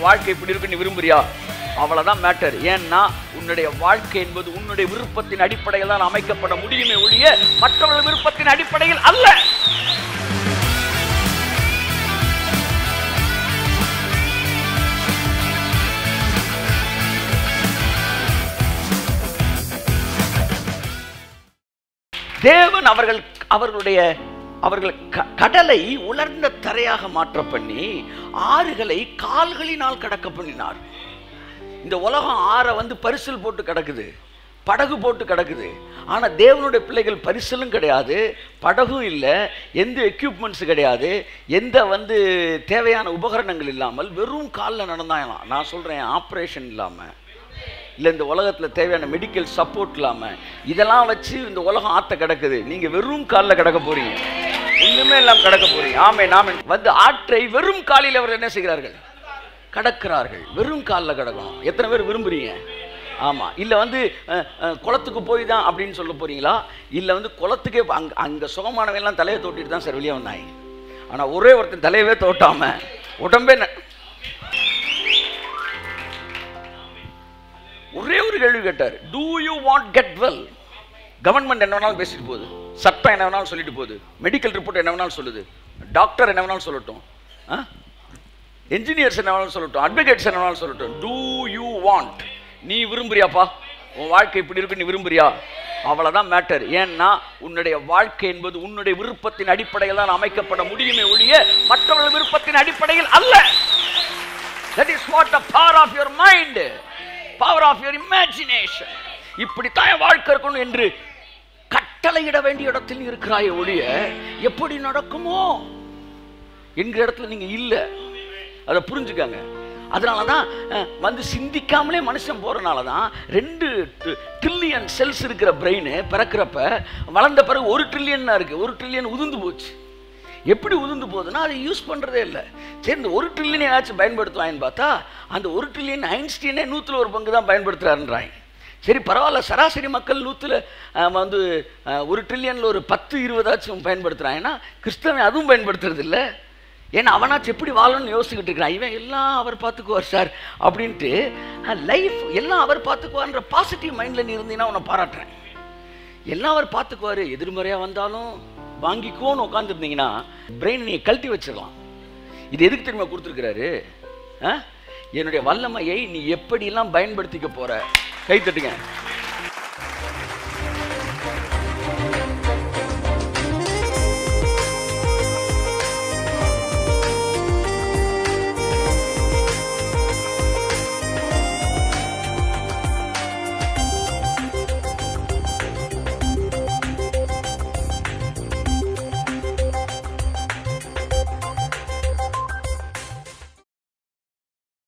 வாழ்க்கை இப்படி இருக்கு நீ விரும்புறியா அவ்வளவுதான் மேட்டர் ஏன்னா உன்னுடைய வாழ்க்கை என்பது உன்னுடைய விருப்பத்தின் அடிப்படையில் தான் அமைக்கப்பட முடியுமே ஒழிய மற்றவர்கள் விருப்பத்தின் அடிப்படையில் அல்ல தேவன் அவர்கள் அவர்களுடைய அவர்கள் க- கடலை உலர்ந்த தரையாக மாற்ற பண்ணி ஆறுகளை கால்களினால் கடக்க பண்ணினார் இந்த உலகம் ஆற வந்து பரிசல் போட்டு கிடக்குது படகு போட்டு கிடக்குது ஆனால் தேவனுடைய பிள்ளைகள் பரிசலும் கிடையாது படகும் இல்லை எந்த எக்யூப்மெண்ட்ஸ் கிடையாது எந்த வந்து தேவையான உபகரணங்கள் இல்லாமல் வெறும் காலில் நடந்தாங்களாம் நான் சொல்கிறேன் ஆப்ரேஷன் இல்லாமல் இல்லை இந்த உலகத்தில் தேவையான மெடிக்கல் சப்போர்ட் இல்லாமல் இதெல்லாம் வச்சு இந்த உலகம் ஆத்த கிடக்குது நீங்கள் வெறும் காலில் கிடக்க போறீங்க ஒன்றுமே இல்லாமல் கிடக்க போறீங்க ஆமே நாம வந்து ஆற்றை வெறும் காலில் அவர் என்ன செய்கிறார்கள் கடக்கிறார்கள் வெறும் காலில் கிடக்கணும் எத்தனை பேர் விரும்புறீங்க ஆமாம் இல்லை வந்து அஹ், அஹ், குளத்துக்கு போய் தான் அப்படின்னு சொல்ல போறீங்களா இல்லை வந்து குளத்துக்கே அங்கே அங்கே சுகமானவங்க எல்லாம் தலையை தோட்டிட்டு தான் சார் வெளியே வந்தாங்க ஆனால் ஒரே ஒருத்தன் தலையவே தோட்டாம உடம்பே ந- ஒரே ஒரு கேள்வி கேட்டார் do you want get well government என்ன வேணாலும் பேசிட்டு போகுது சட்டம் என்ன வேணாலும் சொல்லிட்டு போகுது மெடிக்கல் ரிப்போர்ட் என்ன வேணாலும் சொல்லுது டாக்டர் என்ன வேணாலும் சொல்லட்டும் என்ஜினியர்ஸ் என்ன வேணாலும் சொல்லட்டும் அட்வொகேட்ஸ் என்ன வேணாலும் சொல்லட்டும் டூ யூ வாண்ட் நீ விரும்புறியாப்பா உன் வாழ்க்கை இப்படி இருக்கு நீ விரும்புறியா அவ்வளவுதான் மேட்டர் ஏன்னா உன்னுடைய வாழ்க்கை என்பது உன்னுடைய விருப்பத்தின் அடிப்படையில் தான் அமைக்கப்பட முடியுமே ஒழிய மற்றவர்கள் விருப்பத்தின் அடிப்படையில் அல்ல that is what the power of your mind power of your imagination இப்படித்தான் என் வாழ்க்கை இருக்கணும் என்று கட்டளையிட வேண்டிய இடத்தில் நீ இருக்கிறாயே ஒழிய எப்படி நடக்குமோ என்கிற இடத்துல நீங்க இல்ல அதை புரிஞ்சுக்கங்க அதனால தான் அஹ், வந்து சிந்திக்காமலே மனுஷன் போறனால தான் ரெண்டு ட்ரில்லியன் செல்ஸ் இருக்கிற பிரெயின் பிறக்கிறப்ப வளர்ந்த பிறகு ஒரு ட்ரில்லியன் இருக்கு ஒரு ட்ரில்லியன் உதிர்ந்து போச்சு எப்படி உதிர்ந்து போகுதுன்னா அதை யூஸ் பண்ணுறதே இல்லை சரி இந்த ஒரு ட்ரில்லியன் ஏதாச்சும் பயன்படுத்துவாங்கன்னு பார்த்தா அந்த ஒரு ட்ரில்லியன் ஐன்ஸ்டீனே நூற்றில் ஒரு பங்கு தான் பயன்படுத்துகிறாருன்றாங்க சரி பரவாயில்ல சராசரி மக்கள் நூற்றில் வந்து அஹ், ஒரு ட்ரில்லியனில் ஒரு பத்து இருபதாச்சும் பயன்படுத்துகிறாங்கன்னா கிறிஸ்தவன் அதுவும் பயன்படுத்துறது இல்லை ஏன்னா அவனாச்சும் எப்படி வாழணும்னு யோசிச்சுக்கிட்டு இருக்கிறான் இவன் எல்லாம் அவர் பார்த்துக்குவார் சார் அப்படின்ட்டு லைஃப் எல்லாம் அவர் பார்த்துக்குவார்ன்ற பாசிட்டிவ் மைண்டில் நீ இருந்தீங்கன்னா உன்னை பாராட்டுறேன் எல்லாம் அவர் பார்த்துக்குவாரு எதிர்மறையாக வந்தாலும் வாங்கிக்கோன்னு உட்காந்துருந்தீங்கன்னா பிரெயின் நீங்கள் கழட்டி வச்சிடலாம் இது எதுக்கு திரும்ப கொடுத்துருக்கிறாரு ஆ? என்னுடைய வல்லமையை நீ எப்படியெல்லாம் பயன்படுத்திக்க போற கை தட்டுங்க